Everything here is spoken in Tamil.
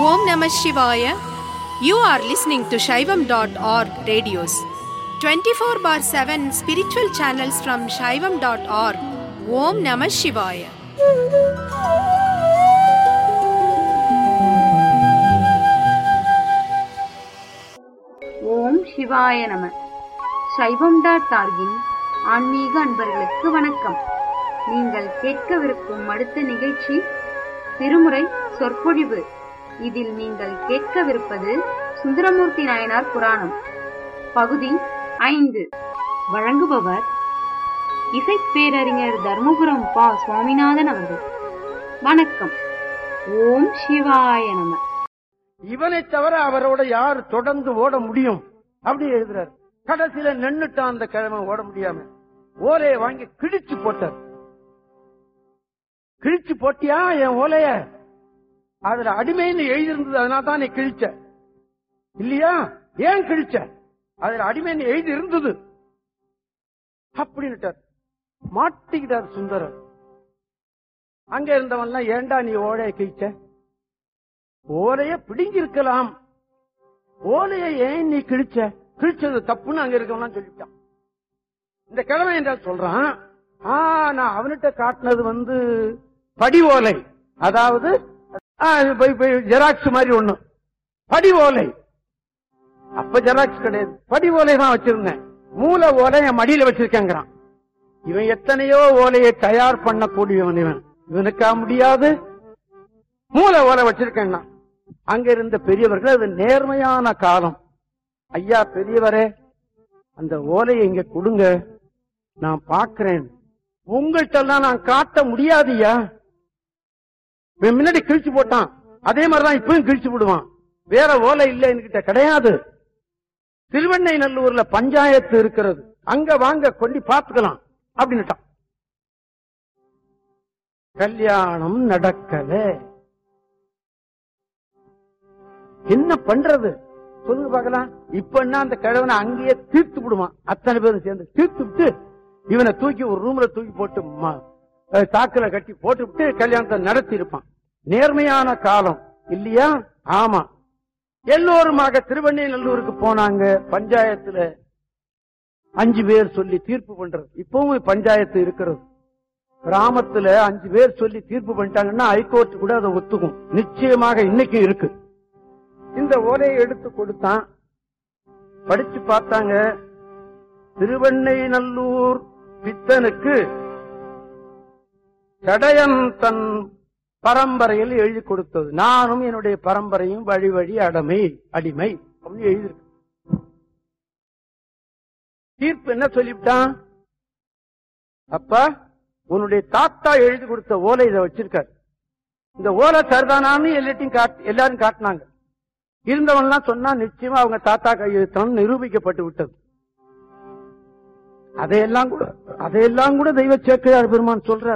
Om Namah Shivaya you are listening to Saivam dot org radios twenty four bar seven spiritual channels from Saivam dot org Om Namah Shivaya ஓம் சிவாய நம சைவம் டாட் டார்கின் ஆன்மீக அன்பர்களுக்கு வணக்கம் நீங்கள் கேட்கவிருக்கும் அடுத்த நிகழ்ச்சி திருமுறை சொற்பொழிவு இதில் நீங்கள் கேட்கவிருப்பது சுந்தரமூர்த்தி நாயனார் புராணம் பகுதி ஐந்து வழங்குபவர் இசைப்பேரறிஞர் தர்மபுரம் பா சுவாமிநாதன் அவர்கள் வணக்கம் ஓம் சிவாய நம இவனை தவிர அவரோட யார் தொடர்ந்து ஓட முடியும் அப்படி எழுதுறாரு கடைசியில நின்னுட்டான் அந்த கிழமை ஓட முடியாம ஓலையை வாங்கி கிழிச்சு போட்டார் கிழிச்சு போட்டியா என் ஓலைய அதுல அடிமைன்னு எழுதியிருந்தது அதனால தான் நீ கிழிச்ச இல்லையா ஏன் கிழிச்ச அதுல அடிமைன்னு எழுதி இருந்தது அப்படின்னுட்டார் மாட்டிக்கிட்டார் சுந்தரர் அங்க இருந்தவன்லாம் ஏன்டா நீ ஓலையை கிழிச்ச ஓலைய பிடுங்கிருக்கலாம் ஓலைய ஏன் நீ கிழிச்ச கிழிச்சது தப்புன்னு அங்க இருக்கவன் சொல்லிட்டான் இந்த கிழமை என்றால் சொல்றான் ஆ நான் அவன்கிட்ட காட்டினது வந்து படி ஓலை அதாவது ஜெராக்ஸ் மாதிரி ஒண்ணு படி ஓலை அப்ப ஜெராக்ஸ் கிடையாது படி ஓலை தான் வச்சிருந்தேன் மூல ஓலை என் மடியில வச்சிருக்கேங்கிறான் இவன் எத்தனையோ ஓலையை தயார் பண்ணக்கூடியவன் இவன் இவனுக்கா முடியாது மூல ஓலை வச்சிருக்கேன்னா அங்க இருந்த பெரியவர்கள் அது நேர்மையான காலம் ஐயா பெரியவரே அந்த ஓலையை இங்க கொடுங்க நான் பாக்குறேன் உங்கள்கிட்ட எல்லாம் நான் காட்ட முடியாதுயா இவன் முன்னாடி கிழிச்சு போட்டான் அதே மாதிரிதான் இப்பவும் கிழிச்சு விடுவான் வேற ஓலை இல்ல என்கிட்ட கிடையாது திருவெண்ணை நல்லூர்ல பஞ்சாயத்து இருக்கிறது அங்க வாங்க கொண்டு பாத்துக்கலாம் அப்படின்னுட்டான் கல்யாணம் நடக்கல என்ன பண்றது சொல்லுங்க பாக்கலாம் இப்ப என்ன அந்த கிழவனை அங்கேயே தீர்த்து விடுவான் அத்தனை பேரும் சேர்ந்து தீர்த்து விட்டு இவனை தூக்கி ஒரு ரூம்ல தூக்கி போட்டு ம- அஹ் தாக்குல கட்டி போட்டு விட்டு கல்யாணத்தை நடத்தி இருப்பான் நேர்மையான காலம் இல்லையா ஆமா எல்லோருமாக திருவண்ணைநல்லூருக்கு போனாங்க பஞ்சாயத்துல அஞ்சு பேர் சொல்லி தீர்ப்பு பண்றது இப்பவும் பஞ்சாயத்து இருக்கிறது கிராமத்துல அஞ்சு பேர் சொல்லி தீர்ப்பு பண்ணிட்டாங்கன்னா ஹைகோர்ட் கூட அதை ஒத்துக்கும் நிச்சயமாக இன்னைக்கும் இருக்கு இந்த ஓலையை எடுத்து கொடுத்தான் படிச்சு பார்த்தாங்க திருவெண்ணைநல்லூர் பித்தனுக்கு சடையன் தன் பரம்பரையில் எழுதி கொடுத்தது நானும் என்னுடைய பரம்பரையும் வழி வழி அடமை அடிமை அப்படின்னு எழுதியிருக்கு தீர்ப்பு என்ன சொல்லிவிட்டான் அப்பா உன்னுடைய தாத்தா எழுதி கொடுத்த ஓலை இதை வச்சிருக்காரு இந்த ஓலை சரிதானான்னு எல்லாத்தையும் காட்டு எல்லாரும் காட்டினாங்க இருந்தவன்லாம் சொன்னா நிச்சயமா அவங்க தாத்தா கையெழுத்தம் நிரூபிக்கப்பட்டு விட்டது அதையெல்லாம் கூட அதையெல்லாம் கூட தெய்வ சேக்கிழார் பெருமான் சொல்றார்